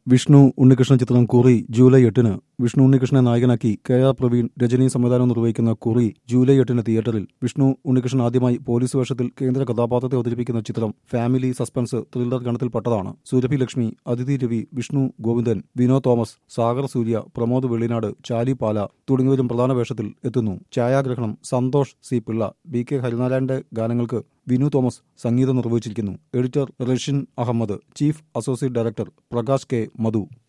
വിഷ്ണു ഉണ്ണികൃഷ്ണൻ ചിത്രം കുറി ജൂലൈ എട്ടിന് വിഷ്ണു ഉണ്ണികൃഷ്ണനെ നായകനാക്കി കെ ആർ പ്രവീൺ രജനി സംവിധാനം നിർവഹിക്കുന്ന കുറി ജൂലൈ എട്ടിന് തിയേറ്ററിൽ വിഷ്ണു ഉണ്ണികൃഷ്ണൻ ആദ്യമായി പോലീസ് വേഷത്തിൽ കേന്ദ്ര കഥാപാത്രത്തെ അവതരിപ്പിക്കുന്ന ചിത്രം ഫാമിലി സസ്പെൻസ് ത്രില്ലർ ഗണത്തിൽപ്പെട്ടതാണ് സുരഭി ലക്ഷ്മി അതിഥി രവി വിഷ്ണു ഗോവിന്ദൻ വിനോദ് തോമസ് സാഗർ സൂര്യ പ്രമോദ് വെള്ളിനാട് ചാലി പാല തുടങ്ങിയവരും പ്രധാന വേഷത്തിൽ എത്തുന്നു ഛായാഗ്രഹണം Santhosh C Pillai B K ഹരിനാരായണന്റെ ഗാനങ്ങൾക്ക് വിനു തോമസ് സംഗീതം നിർവഹിച്ചിരിക്കുന്നു editor Rashin Ahammed chief associate director Prakash K മധു